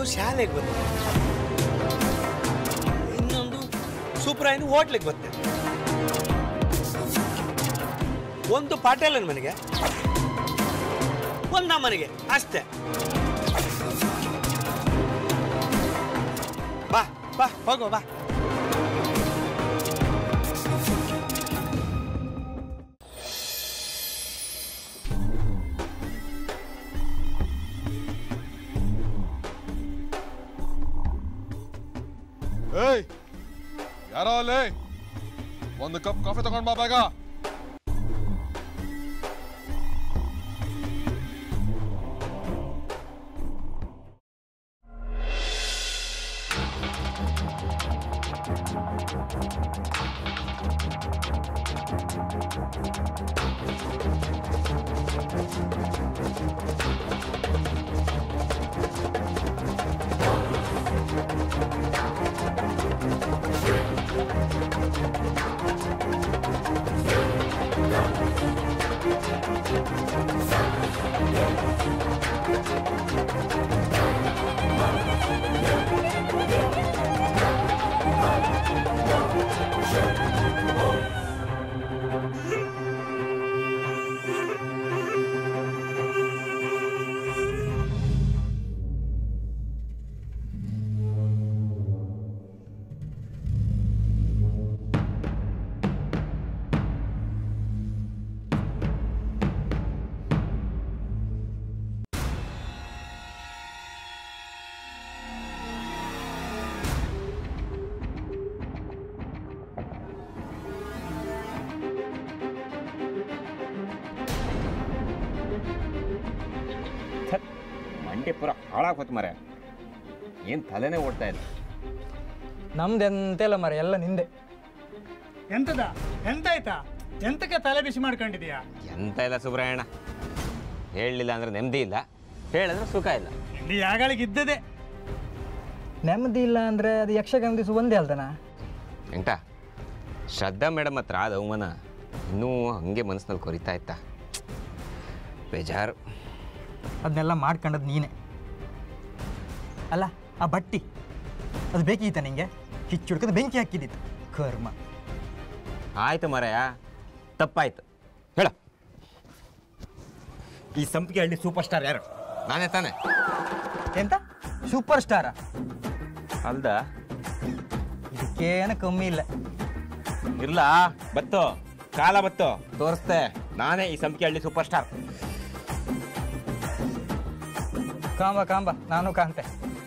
ಶಾಲೆಗೆ ಬರ್ತದೆ ಇನ್ನೊಂದು ಸೂಪ್ರಾಯಿನ ಹೋಟ್ಲಿಗೆ ಬರ್ತದೆ ಒಂದು ಪಾಟೇಲನ ಮನೆಗೆ ಒಂದು ನಮ್ಮ ಮನೆಗೆ ಅಷ್ಟೇ ಬಾ ಬಾ ಹೋಗೋ ಬಾ ಏಯ್ ಯಾರೋ ಅಲ್ಲಿ ಒಂದು ಕಪ್ ಕಾಫಿ ತಗೊಂಡ್ ಬಾ ಬೇಗ ಮಂಡಿ ಪೂರ ಹಾಳಾಗೋತು ಮರೆ ಏನು ತಲೆನೇ ಓಡ್ತಾ ಇಲ್ಲ ನಮ್ದು ಎಂತೆಲ್ಲ ಮರ ಎಲ್ಲ ನಿಂದೆ ಎಂತದ ಎಂತಾಯ್ತಾ ಎಂತಕ್ಕೆ ತಲೆ ಬಿಸಿ ಮಾಡ್ಕೊಂಡಿದೀಯಾ ಎಂತ ಇಲ್ಲ ಸುಬ್ರಹ್ಮಣ್ಯ ಹೇಳಲಿಲ್ಲ ಅಂದ್ರೆ ನೆಮ್ಮದಿ ಇಲ್ಲ ಹೇಳಿದ್ರೆ ಸುಖ ಇಲ್ಲ ಇಲ್ಲಿ ಯಾಗಳಿಗೆ ಇದ್ದದೆ ನೆಮ್ಮದಿ ಇಲ್ಲ ಅಂದರೆ ಅದು ಯಕ್ಷಗಾನ ದಿವಸ ಒಂದೇ ಅಲ್ದನ ಎಂಟ ಶ್ರದ್ಧಾ ಮೇಡಮ್ ಹತ್ರ ಆದ ಅವಮಾನ ಇನ್ನೂ ಹಂಗೆ ಮನಸ್ಸಿನಲ್ಲಿ ಕೊರಿತಾ ಇತ್ತ ಬೇಜಾರು ಅದನ್ನೆಲ್ಲ ಮಾಡ್ಕೊಂಡದ್ದು ನೀನೆ ಅಲ್ಲ ಆ ಬಟ್ಟಿ ಅದು ಬೇಕಿತ್ತ ನಿಂಗೆ ಕಿಚ್ಚು ಹುಡ್ಕದ ಬೆಂಕಿ ಹಾಕಿದ್ದಿತ್ತು ಕರ್ಮ ಆಯ್ತು ಮರೆಯ ತಪ್ಪಾಯ್ತು ಹೇಳ ಈ ಸಂಪಿಗೆ ಹಳ್ಳಿ ಸೂಪರ್ ಸ್ಟಾರ್ ಯಾರು ನಾನೇ ತಾನೆ ಎಂತ ಸೂಪರ್ ಸ್ಟಾರ ಅಲ್ದ ಇದಕ್ಕೇನು ಕಮ್ಮಿ ಇಲ್ಲ ಇರ್ಲ ಬತ್ತು ಕಾಲ ಬತ್ತು ತೋರಿಸ್ತೆ ನಾನೇ ಈ ಸಂಪಿಗೆ ಹಳ್ಳಿ ಸೂಪರ್ ಸ್ಟಾರ್ ಕಾಂಬ ಕಾಂಬ ನಾನು ಕಾಣ್ತೆ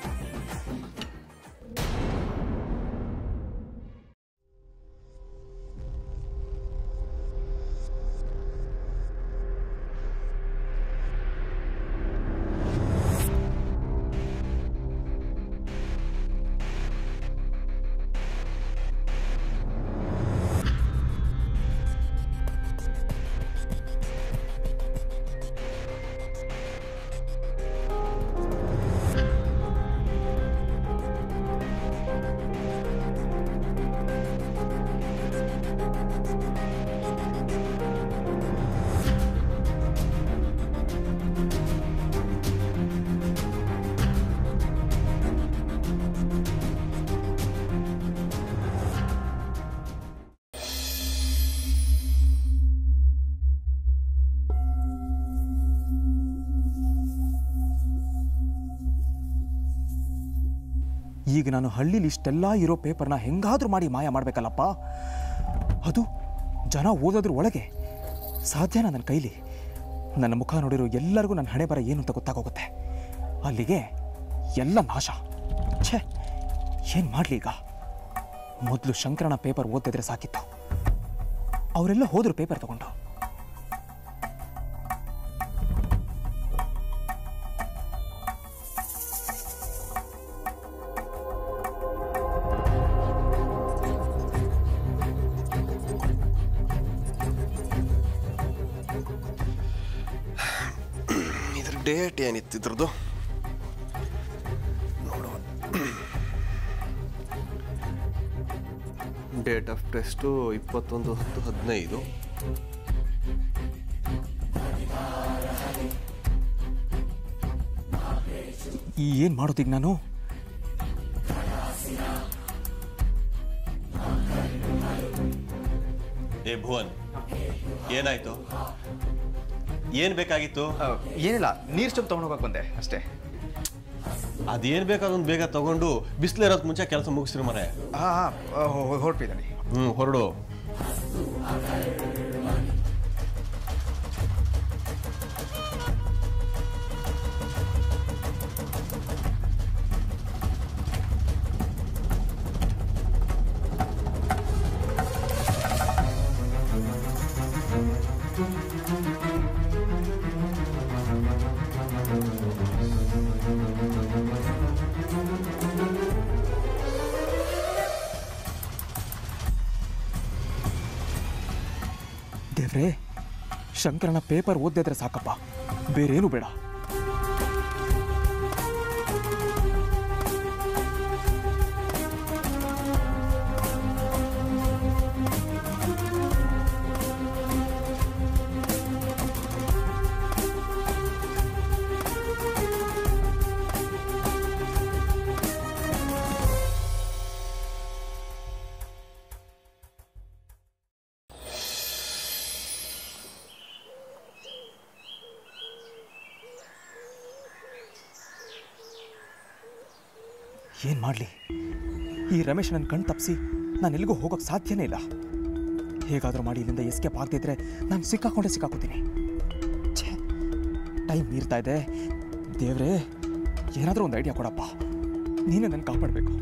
ಈಗ ನಾನು ಹಳ್ಳಿಲಿ ಇಷ್ಟೆಲ್ಲ ಇರೋ ಪೇಪರ್ನ ಹೆಂಗಾದ್ರೂ ಮಾಡಿ ಮಾಯ ಮಾಡಬೇಕಲ್ಲಪ್ಪ ಅದು ಜನ ಓದೋದ್ರ ಒಳಗೆ ಸಾಧ್ಯನಾ ನನ್ನ ಕೈಲಿ ನನ್ನ ಮುಖ ನೋಡಿರೋ ಎಲ್ಲರಿಗೂ ನನ್ನ ಹಣೆ ಬರ ಏನು ಅಂತ ಗೊತ್ತಾಗೋಗುತ್ತೆ ಅಲ್ಲಿಗೆ ಎಲ್ಲ ನಾಶ ಛೇ ಏನು ಮಾಡಲಿ ಈಗ ಮೊದಲು ಶಂಕರನ ಪೇಪರ್ ಓದಿದ್ರೆ ಸಾಕಿತ್ತು ಅವರೆಲ್ಲ ಹೋದ್ರು ಪೇಪರ್ ತಗೊಂಡು ಇದ್ರ ಡೇಟ್ ಏನಿತ್ತು ಇದ್ರದ್ದು ನೋಡುವ ಡೇಟ್ ಆಫ್ ಟೆಸ್ಟು ಇಪ್ಪತ್ತೊಂದು ಹತ್ತು ಹದಿನೈದು ಈ ಏನು ಮಾಡೋದೀಗ ನಾನು ಏ ಭುವನ್ ಏನಾಯ್ತು ಏನ್ ಬೇಕಾಗಿತ್ತು ಏನಿಲ್ಲ ನೀರು ಸ್ಟವ್ ತೊಗೊಂಡೋಗಕ್ಕೆ ಬಂದೆ ಅಷ್ಟೇ ಅದೇನ್ ಬೇಕು ಅದನ್ನ ಬೇಗ ತಗೊಂಡು ಬಿಸಿಲು ಇರೋದ್ ಮುಂಚೆ ಕೆಲಸ ಮುಗಿಸ್ರಿ ಮರೆ ಹಾಂ ಹಾಂ ಹೊರಟಿದ್ದಾನೆ ಹ್ಮ್ ಹೊರಡು ದೇವ್ರೇ ಶಂಕರನ ಪೇಪರ್ ಓದಿದ್ರೆ ಸಾಕಪ್ಪ ಬೇರೇನು ಬೇಡ ಏನು ಮಾಡಲಿ ಈ ರಮೇಶ್ ನನ್ನ ಕಣ್ ತಪ್ಪಿಸಿ ನಾನು ಎಲ್ಲಿಗೂ ಹೋಗೋಕ್ಕೆ ಸಾಧ್ಯನೇ ಇಲ್ಲ ಹೇಗಾದರೂ ಮಾಡಿ ಇಲ್ಲಿಂದ ಎಸ್ಕೇಪ್ ಆಗದಿದ್ರೆ ನಾನು ಸಿಕ್ಕಾಕೊಂಡೇ ಸಿಕ್ಕಾಕೋತೀನಿ ಛೇ ಟೈಮ್ ಮೀರ್ತಾ ಇದೆ ದೇವ್ರೇ ಏನಾದರೂ ಒಂದು ಐಡಿಯಾ ಕೊಡಪ್ಪ ನೀನೇ ನನ್ನ ಕಾಪಾಡಬೇಕು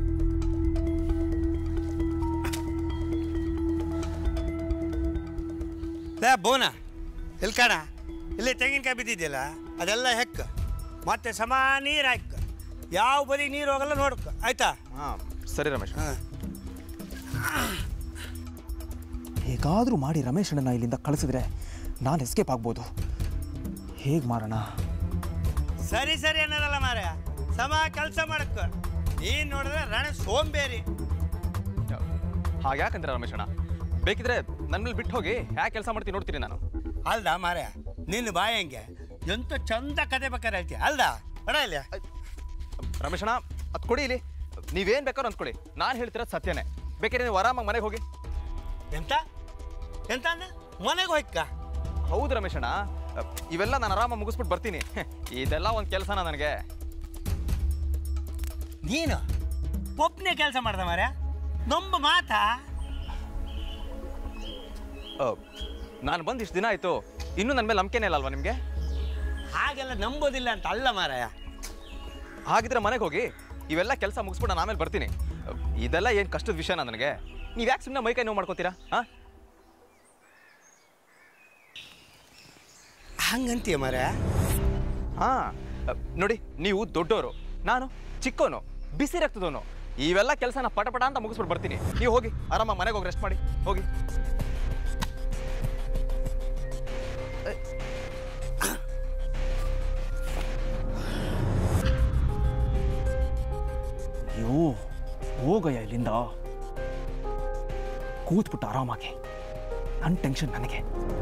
ಲೇ ಬೋನ ಇಲ್ಲಿ ಕಾಣ ಇಲ್ಲಿ ತೆಂಗಿನಕಾಯಿ ಬಿದ್ದಿದ್ಯಲ್ಲ ಅದೆಲ್ಲ ಹೆಕ್ಕ ಮತ್ತೆ ಸಮ ನೀರು ಹಾಕ ಯಾವ ಬದಿ ನೀರು ಹೋಗಲ್ಲ ನೋಡ್ಕ ಆಯ್ತಾ ಹಾಂ ಸರಿ ರಮೇಶ್ ಹಾಂ ಹೇಗಾದರೂ ಮಾಡಿ ರಮೇಶನನ್ನ ಇಲ್ಲಿಂದ ಕಳಿಸಿದ್ರೆ ನಾನು ಎಸ್ಕೇಪ್ ಆಗ್ಬೋದು ಹೇಗೆ ಮಾಡೋಣ ಸರಿ ಸರಿ ಅನ್ನೋದಲ್ಲ ಮಾರ ಸಮ ಕೆಲಸ ಮಾಡಕ್ಕ ನೀನ್ ನೋಡಿದ್ರೆ ರಣ ಸೋಂಬೇರಿ ಹಾಗ್ಯಾಕಂದ್ರೆ ರಮೇಶಣ್ಣ ಬೇಕಿದ್ರೆ ನನ್ನ ಮೇಲೆ ಬಿಟ್ಟು ಹೋಗಿ ಯಾಕೆ ಕೆಲಸ ಮಾಡ್ತೀನಿ ನೋಡ್ತೀನಿ ನಾನು ಅಲ್ದ ಮಾರ ನಿನ್ನ ಬಾಯಿ ಹೆಂಗೆ ಎಂತ ಚಂದ ಕತೆ ಬೇಕಾರೆ ಹೇಳ್ತೀಯ ಅಲ್ದ ಬಡ ಇಲ್ಲಿ ರಮೇಶಣ್ಣ ಅದು ಕೊಡಿ ಇಲ್ಲಿ ನೀವೇನು ಬೇಕಾದ್ರೂ ಅಂದ್ಕೊಳ್ಳಿ ನಾನು ಹೇಳ್ತಿರೋದು ಸತ್ಯನೇ ಬೇಕಾದ್ರೆ ನೀವು ಆರಾಮಾಗಿ ಮನೆಗೆ ಹೋಗಿ ಎಂತ ಎಂತ ಅಂದ ಮನೆಗೆ ಹೋಯ್ಕ ಹೌದು ರಮೇಶಣ್ಣ ಇವೆಲ್ಲ ನಾನು ಆರಾಮಾಗಿ ಮುಗಿಸ್ಬಿಟ್ಟು ಬರ್ತೀನಿ ಇದೆಲ್ಲ ಒಂದು ಕೆಲಸನ ನನಗೆ ನೀನು ಒಬ್ಬನೇ ಕೆಲಸ ಮಾಡ್ದ ಮಾರ ನೊಂಬ ಮಾತಾ ನಾನು ಬಂದು ಇಷ್ಟು ದಿನ ಆಯಿತು ಇನ್ನೂ ನನ್ನ ಮೇಲೆ ನಂಬಿಕೆನೇ ಇಲ್ಲ ಅಲ್ವಾ ನಿಮಗೆ ಹಾಗೆಲ್ಲ ನಂಬೋದಿಲ್ಲ ಅಂತ ಅಲ್ಲ ಮಾರಾಯ ಹಾಗಿದ್ರೆ ಮನೆಗೆ ಹೋಗಿ ಇವೆಲ್ಲ ಕೆಲಸ ಮುಗಿಸ್ಬಿಟ್ಟು ನಾನು ಆಮೇಲೆ ಬರ್ತೀನಿ ಇದೆಲ್ಲ ಏನು ಕಷ್ಟದ ವಿಷಯನ ನನಗೆ ನೀವು ಯಾಕೆ ಸುಮ್ಮನೆ ಮೈಕೈ ನೋವು ಮಾಡ್ಕೋತೀರಾ ಹಾಂ ಹಂಗಂತೀಯ ಮಾರಾಯ ಹಾಂ ನೋಡಿ ನೀವು ದೊಡ್ಡವರು ನಾನು ಚಿಕ್ಕವನು ಬಿಸಿ ರಕ್ತದವನು ಇವೆಲ್ಲ ಕೆಲಸನ ಪಟಪಟ ಅಂತ ಮುಗಿಸ್ಬಿಟ್ಟು ಬರ್ತೀನಿ ನೀವು ಹೋಗಿ ಆರಾಮಾಗಿ ಮನೆಗೆ ಹೋಗಿ ರೆಸ್ಟ್ ಮಾಡಿ ಹೋಗಿ ಅಯ್ಯೋ ಹೋಗಯ್ಯ ಇಲ್ಲಿಂದ ಕೂತ್ಬಿಟ್ಟು ಆರಾಮಾಗಿ ನನ್ನ ಟೆನ್ಷನ್ ನನಗೆ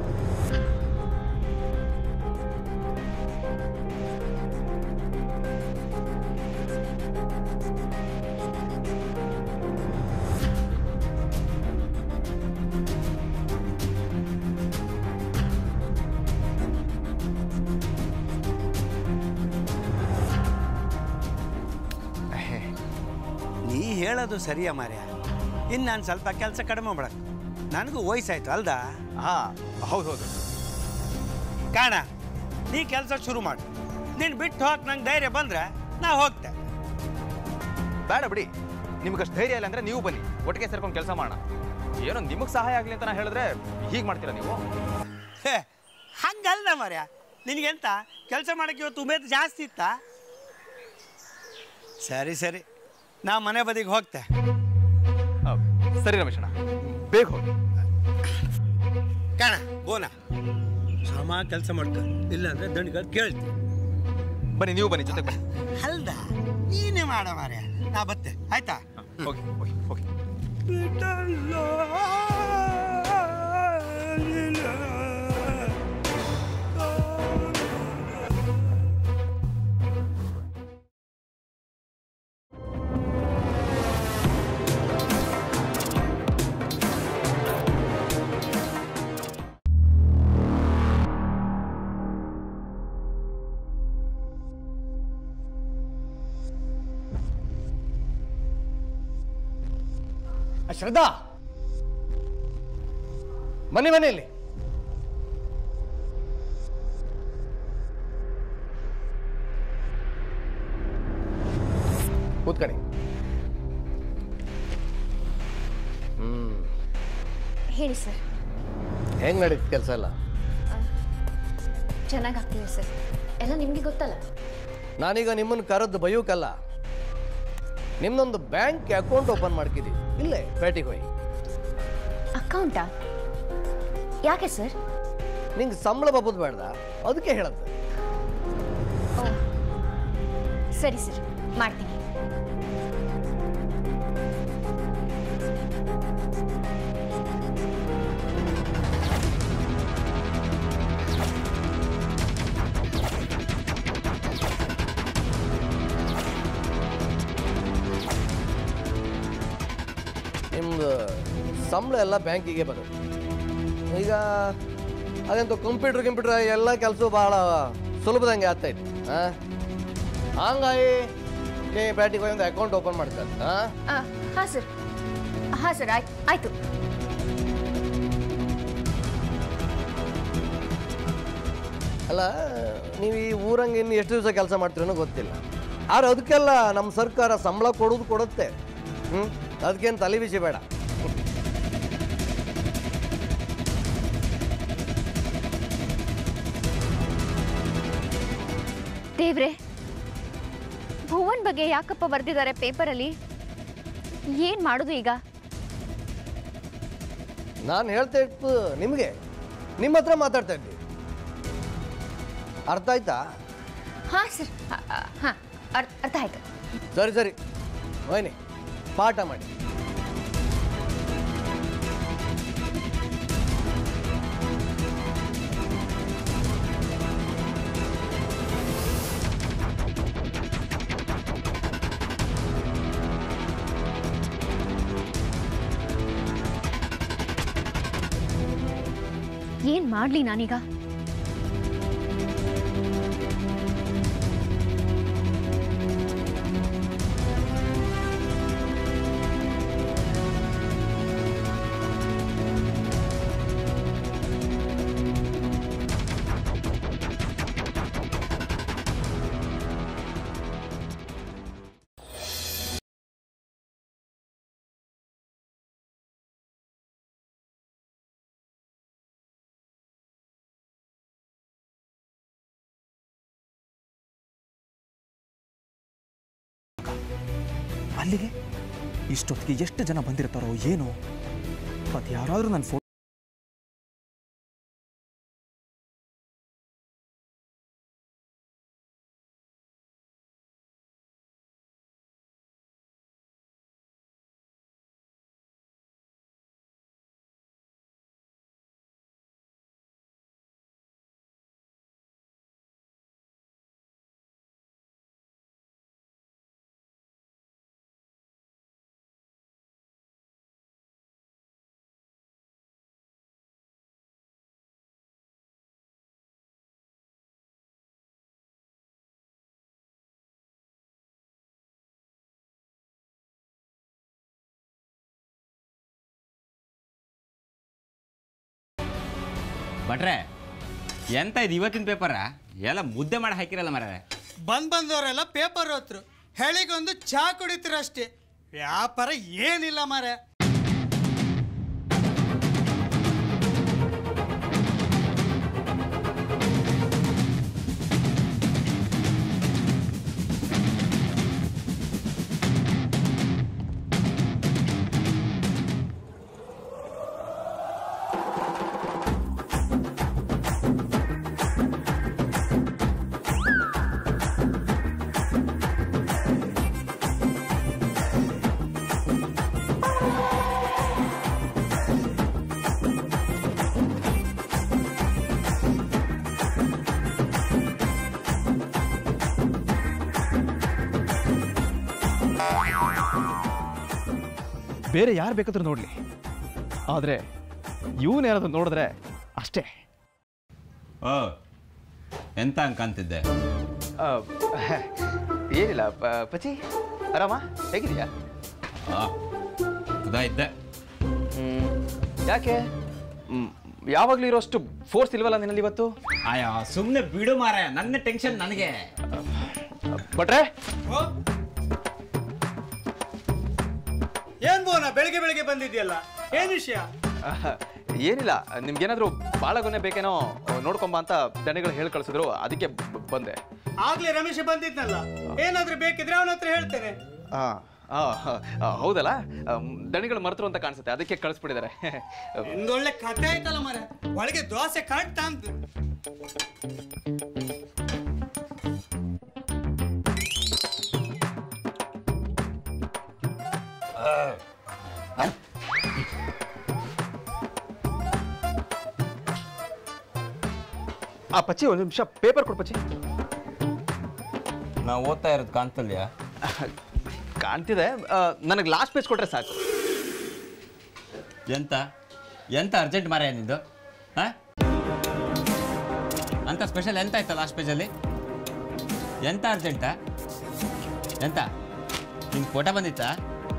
ನೀ ಹೇಳೋದು ಸರಿಯಾ ಮಾರ್ಯ ಇನ್ನು ನಾನು ಸ್ವಲ್ಪ ಕೆಲಸ ಕಡಿಮೆ ಮಾಡಕ್ ನನಗೂ ವಯಸ್ಸಾಯ್ತು ಅಲ್ದಾ ಹಾಂ ಹೌದು ಹೌದು ಕಾಣ ನೀ ಕೆಲಸ ಶುರು ಮಾಡು ನೀನು ಬಿಟ್ಟು ಹೋಗಕ್ ನಂಗೆ ಧೈರ್ಯ ಬಂದ್ರೆ ನಾ ಹೋಗ್ತೆ ಬೇಡ ಬಿಡಿ ನಿಮ್ಗಷ್ಟು ಧೈರ್ಯ ಇಲ್ಲ ಅಂದ್ರೆ ನೀವು ಬನ್ನಿ ಒಟ್ಟಿಗೆ ಸೇರ್ಕೊಂಡು ಕೆಲಸ ಮಾಡೋಣ ಏನೋ ನಿಮಗೆ ಸಹಾಯ ಆಗಲಿ ಅಂತ ನಾ ಹೇಳಿದ್ರೆ ಹೀಗೆ ಮಾಡ್ತೀರಾ ನೀವು ಹೇ ಹಂಗಲ್ಲ ಮಾರ್ಯ ನಿನಗೆಂತ ಕೆಲಸ ಮಾಡಕ್ಕೆ ಇವತ್ತು ಉಮೇದು ಜಾಸ್ತಿ ಇತ್ತಾ ಸರಿ ಸರಿ ನಾ ಮನೆ ಬದಿಗೆ ಹೋಗ್ತೆ ಆ, ಸರಿ ರಮೇಶಣ್ಣ ಬೇಗ ಹೋಗಿ ಕಾಣ ಬೋನ ಸಮ ಕೆಲಸ ಮಾಡ್ಕ ಇಲ್ಲಾಂದ್ರೆ ದಂಡ್ಗಳು ಕೇಳ್ತಿ ಬನ್ನಿ ನೀವು ಬನ್ನಿ ಜೊತೆಗೆ ಬನ್ನಿ ಅಲ್ದ ನೀನೇ ಮಾಡ ಮಾರ್ಯ ನಾ ಬತ್ತೆ ಆಯ್ತಾ ಹೋಗಿ ಹೋಗಿ ಹೋಗಿ ಆ ಶ್ರದ್ಧಾ ಬನ್ನಿ ಬನ್ನಿ ಇಲ್ಲಿ ಕೂತ್ಕೊಳ್ಳಿ ಹ್ಮ್ ಹೇಳಿ ಸರ್ ಹೆಂಗ್ ನಡೀತು ಕೆಲಸ ಎಲ್ಲ ಚೆನ್ನಾಗಿ ಆಗ್ತಿದೆ ಸರ್ ಎಲ್ಲ ನಿಮಗೆ ಗೊತ್ತಲ್ಲ ನಾನೀಗ ನಿಮ್ಮನ್ನು ಕರೆದು ಬೈಯೋಕಲ್ಲ ನಿಮ್ದೊಂದು ಬ್ಯಾಂಕ್ ಅಕೌಂಟ್ ಓಪನ್ ಮಾಡ್ಕಿದ್ದೀವಿ ಇಲ್ಲೇ ಪೇಟೆಗೆ ಹೋಗಿ ಅಕೌಂಟಾ ಯಾಕೆ ಸರ್ ನಿಂಗೆ ಸಂಬಳ ಬಬ್ಬದು ಬೇಡ್ದ ಅದಕ್ಕೆ ಹೇಳದ್ದು ಓ ಸರಿ ಸರ್ ಮಾಡ್ತೀನಿ ನಿಮ್ದು ಸಂಬಳ ಎಲ್ಲ ಬ್ಯಾಂಕಿಗೆ ಬರೋದು ಈಗ ಅದಂತ ಕಂಪ್ಯೂಟರ್ ಕಂಪ್ಯೂಟರ್ ಎಲ್ಲ ಕೆಲಸ ಭಾಳ ಸುಲಭದಂಗೆ ಆಗ್ತೈತಿ ಹಾಂ ಹಂಗಾಗಿ ನೀ ಬ್ಯಾಂಕಿಗೆ ಹೋಗಿ ಒಂದು ಅಕೌಂಟ್ ಓಪನ್ ಮಾಡ್ತಾರೆ ಹಾಂ ಹಾಂ ಸರ್ ಹಾಂ ಸರ್ ಆಯ್ತು ಆಯಿತು ಅಲ್ಲ ನೀವು ಈ ಊರಂಗೆ ಇನ್ನು ಎಷ್ಟು ದಿವಸ ಕೆಲಸ ಮಾಡ್ತೀರೋ ಗೊತ್ತಿಲ್ಲ ಆದ್ರೆ ಅದಕ್ಕೆಲ್ಲ ನಮ್ಮ ಸರ್ಕಾರ ಸಂಬಳ ಕೊಡೋದು ಕೊಡುತ್ತೆ ಹ್ಞೂ ಅದಕ್ಕೇನು ತಲೆ ಬಿಸಿ ಬೇಡ ದೇವ್ರೆ ಭುವನ್ ಬಗ್ಗೆ ಯಾಕಪ್ಪ ಬರೆದಿದ್ದಾರೆ ಪೇಪರಲ್ಲಿ ಏನು ಮಾಡೋದು ಈಗ ನಾನು ಹೇಳ್ತಾ ಇತ್ತು ನಿಮಗೆ ನಿಮ್ಮ ಹತ್ರ ಮಾತಾಡ್ತಾ ಇದ್ದೆ ಅರ್ಥ ಆಯ್ತಾ ಹಾಂ ಸರ್ ಹಾಂ ಅರ್ಥ ಆಯಿತು ಸರಿ ಸರಿ ಹೋಯ್ನಿ ಪಾಠ ಮಾಡಿ ಏನು ಮಾಡಲಿ ನಾನೀಗ ಅಲ್ಲಿಗೆ ಇಷ್ಟೊತ್ತಿಗೆ ಎಷ್ಟು ಜನ ಬಂದಿರ್ತಾರೋ ಏನೋ ಅದು ಯಾರಾದರೂ ನನ್ನ ಫೋನ್ ಭಟ್ರೆ ಎಂತ ಇದು ಇವತ್ತಿನ ಪೇಪರ ಎಲ್ಲ ಮುದ್ದೆ ಮಾಡಿ ಹಾಕಿರಲ್ಲ ಮರ ಬಂದ್ ಬಂದವರೆಲ್ಲ ಪೇಪರ್ ಓದ್ರು ಹೇಳಿಗೊಂದು ಚಾ ಕುಡಿತೀರ ಅಷ್ಟೇ ವ್ಯಾಪಾರ ಏನಿಲ್ಲ ಮಾರೆ ಬೇರೆ ಯಾರು ಬೇಕಾದ್ರೂ ನೋಡಲಿ ಆದರೆ ಇವನೇನಾದ್ರು ನೋಡಿದ್ರೆ ಅಷ್ಟೇ ಓ ಎಂತ ಅನ್ಕಂತಿದ್ದೆ ಏನಿಲ್ಲ ಪ- ಪಚಿ ಆರಾಮ ಹೇಗಿದೆಯಾ ಆ, ಎತ್ತದ ಇದ್ದೆ ಯಾಕೆ ಯಾವಾಗಲೂ ಇರೋಷ್ಟು ಫೋರ್ಸ್ ಇಲ್ವಲ್ಲ ನಿನ್ನಲ್ಲಿ ಇವತ್ತು ಆಯಾ ಸುಮ್ಮನೆ ಬಿಡು ಮಾರ ನನ್ನ ಟೆನ್ಷನ್ ನನಗೆ ಬಟ್ರೆ ಏನ್ ಬೋನ ಬೆಳಿಗ್ಗೆ ಬೆಳಿಗ್ಗೆ ಬಂದಿದ್ಯಲ್ಲ ಏನ್ ವಿಷಯ ಏನಿಲ್ಲ ನಿಮ್ಗೇನಾದರೂ ಭಾಳ ಗೊನೆ ಬೇಕೇನೋ ನೋಡ್ಕೊಂಬ ಅಂತ ದಣಿಗಳು ಹೇಳಿ ಕಳಿಸಿದ್ರು ಅದಕ್ಕೆ ಬ- ಬಂದೆ ಆಗ್ಲೇ ರಮೇಶ್ ಬಂದಿದ್ನಲ್ಲ ಏನಾದ್ರೂ ಬೇಕಿದ್ರೆ ಅವನ ಹತ್ರ ಹೇಳ್ತೇನೆ ಆ, ಆ, ಆ, ಹೌದಲ್ಲ ಆಮ್, ದಣಿಗಳು ಮರ್ತರು ಅಂತ ಕಾಣಿಸುತ್ತೆ ಅದಕ್ಕೆ ಕಳಿಸ್ಬಿಟ್ಟಿದ್ದಾರೆ ಒಂದೊಳ್ಳೆ ಕಥೆ ಆಯ್ತಲ್ಲ ಮರ ಒಳಗೆ ದೋಸೆ ಕಟ್ಟ ಅಂತ ಆ ಪಚ್ಚಿ ಒಂದು ನಿಮಿಷ ಪೇಪರ್ ಕೊಡು ಪಚ್ಚಿ ನಾವು ಓದ್ತಾ ಇರೋದು ಕಾಣ್ತಲ್ಯಾ ಕಾಣ್ತಿದೆ ನನಗೆ ಲಾಸ್ಟ್ ಪೇಜ್ ಕೊಟ್ರೆ ಸಾಕು ಎಂತ ಎಂತ ಅರ್ಜೆಂಟ್ ಮಾರ ನಿಂದು ಹಾಂ ಅಂತ ಸ್ಪೆಷಲ್ ಎಂತ ಆಯ್ತಾ ಲಾಸ್ಟ್ ಪೇಜಲ್ಲಿ ಎಂತ ಅರ್ಜೆಂಟಾ ಎಂತ ನಿಂಗೆ ಫೋಟೋ ಬಂದಿತ್ತಾ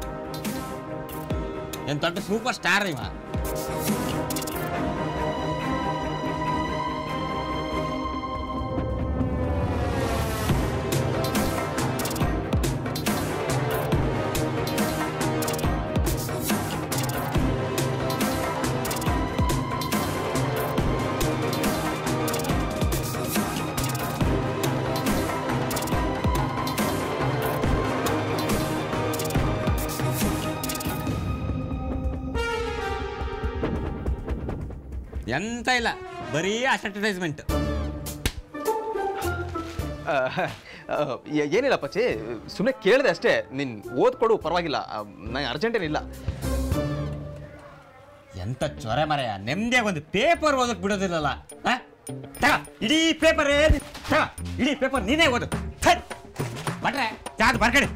ಏನು ದೊಡ್ಡ ಸೂಪರ್ ಸ್ಟಾರ್ ಇವ ಎಂತ ಇಲ್ಲ ಬರೀ ಅಡ್ವರ್ಟೈಸ್ಮೆಂಟ್ ಆ, ಆ, ಏ- ಏನಿಲ್ಲ ಪಚ್ಚಿ ಸುಮ್ಮನೆ ಕೇಳಿದೆ ಅಷ್ಟೇ ನೀನು ಓದ್ಕೊಡು ಪರವಾಗಿಲ್ಲ ನಂಗೆ ಅರ್ಜೆಂಟ್ ಏನಿಲ್ಲ ಎಂತ ಚೊರೆ ಮರೆಯ ನೆಮ್ಮದಿಯಾಗಿ ಒಂದು ಪೇಪರ್ ಓದಕ್ ಬಿಡೋದಿಲ್ಲಲ್ಲ ಆ? ತಗ ಇಡೀ ಪೇಪರ್ ತಗ ಇಡೀ ಪೇಪರ್ ನೀನೇ ಓದು ಥತ್. ಬಟ್ರೆ ಚಾದ್ ಬರ್ಕಡಿ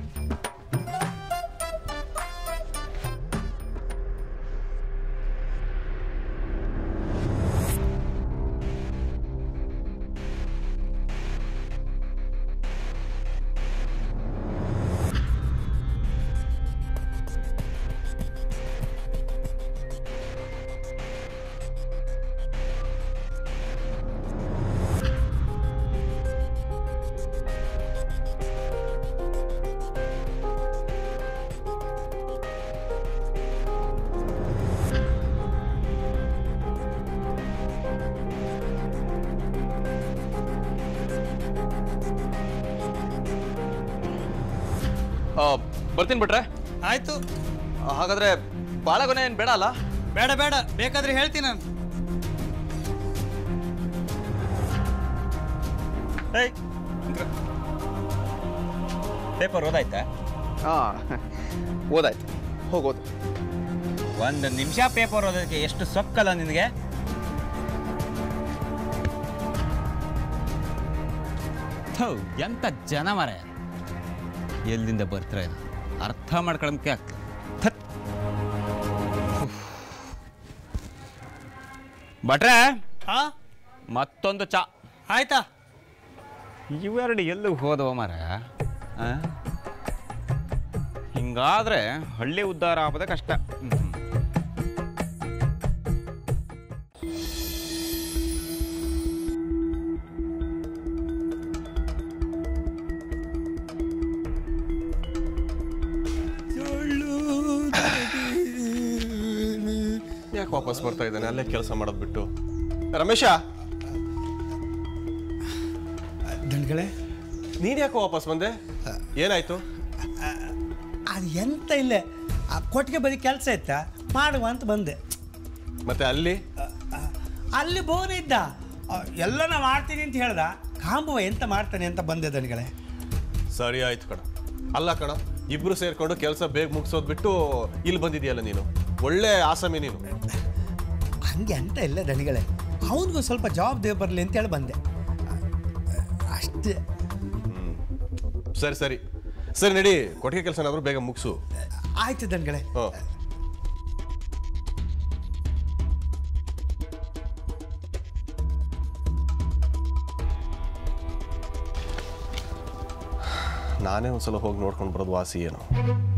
ಆ, ಬರ್ತೀನಿ ಬಿಟ್ರೆ ಆಯ್ತು ಹಾಗಾದ್ರೆ ಭಾಳ ಗೊನೆ ಏನು ಬೇಡ ಅಲ್ಲ ಬೇಡ ಬೇಡ ಬೇಕಾದ್ರೆ ಹೇಳ್ತೀನಿ ನಾನು ಪೇಪರ್ ಓದಾಯ್ತಾ ಹಾಂ ಓದಾಯ್ತು ಹೋಗೋದು ಒಂದು ನಿಮಿಷ ಪೇಪರ್ ಓದೋದಕ್ಕೆ ಎಷ್ಟು ಸೊಕ್ಕಲ್ಲ ನಿನಗೆ ಥು, ಎಂತ ಜನ ಮರೆ ಎಲ್ಲಿಂದ ಬರ್ತಾರೆ ಅರ್ಥ ಮಾಡ್ಕೊಳಕ್ಕೆ ಆಗ್ತದೆ ಥತ್. ಉಫ್. ಭಟ್ರೆ ಹಾ ಮತ್ತೊಂದು ಚಾ ಆಯ್ತಾ ಇವೆರಡು ಎಲ್ಲಿ ಹೋದವ ಮರ ಆ? ಹಿಂಗಾದ್ರೆ ಹಳ್ಳಿ ಉದ್ಧಾರ ಆಗೋದೇ ಕಷ್ಟ ಹ್ಮ್. ಯಾಕೆ ವಾಪಸ್ ಬರ್ತಾ ಇದ್ದಾನೆ ಅಲ್ಲೇ ಕೆಲಸ ಮಾಡೋದು ಬಿಟ್ಟು ರಮೇಶ ದಂಡ್ಗಳೇ ನೀನ್ ಯಾಕೆ ವಾಪಸ್ ಬಂದೆ ಏನಾಯ್ತು ಅದು ಎಂತ ಇಲ್ಲ ಆ ಕೊಟ್ಟಿಗೆ ಬರೀ ಕೆಲಸ ಇತ್ತ ಮಾಡುವ ಅಂತ ಬಂದೆ ಮತ್ತೆ ಅಲ್ಲಿ ಅಲ್ಲಿ ಬೋರ್ ಇದ್ದ ಆ, ಎಲ್ಲ ನಾ ಮಾಡ್ತೀನಿ ಅಂತ ಹೇಳ್ದ ಕಾಂಬುವ ಎಂತ ಮಾಡ್ತಾನೆ ಅಂತ ಬಂದೆ ದಣಿಗಳೇ ಸರಿ ಆಯ್ತು ಕಣ ಅಲ್ಲ ಕಣ ಇಬ್ರು ಸೇರ್ಕೊಂಡು ಕೆಲಸ ಬೇಗ ಮುಗಿಸೋದ್ ಬಿಟ್ಟು ಇಲ್ಲಿ ಬಂದಿದ್ಯಲ್ಲ ನೀನು ಒಳ್ಳೆ ಆಸಾಮಿ ನೀನು ಹಂಗೆ ಅಂತ ಇಲ್ಲ ದಣಿಗಳೇ ಅವನಿಗೂ ಸ್ವಲ್ಪ ಜವಾಬ್ದಾರಿ ಬರಲಿ ಅಂತೇಳಿ ಬಂದೆ ಅಷ್ಟೇ ಸರಿ ಸರಿ ಸರಿ ನಡಿ ಕೊಟ್ಟಿಗೆ ಕೆಲಸನಾದ್ರೂ ಬೇಗ ಮುಗಿಸು ಆಯ್ತು ದಣ್ಗಳೇ ಹ್ಞೂ ನಾನೇ ಒಂದ್ಸಲ ಹೋಗಿ ನೋಡ್ಕೊಂಡು ಬರೋದು ವಾಸಿ ಏನು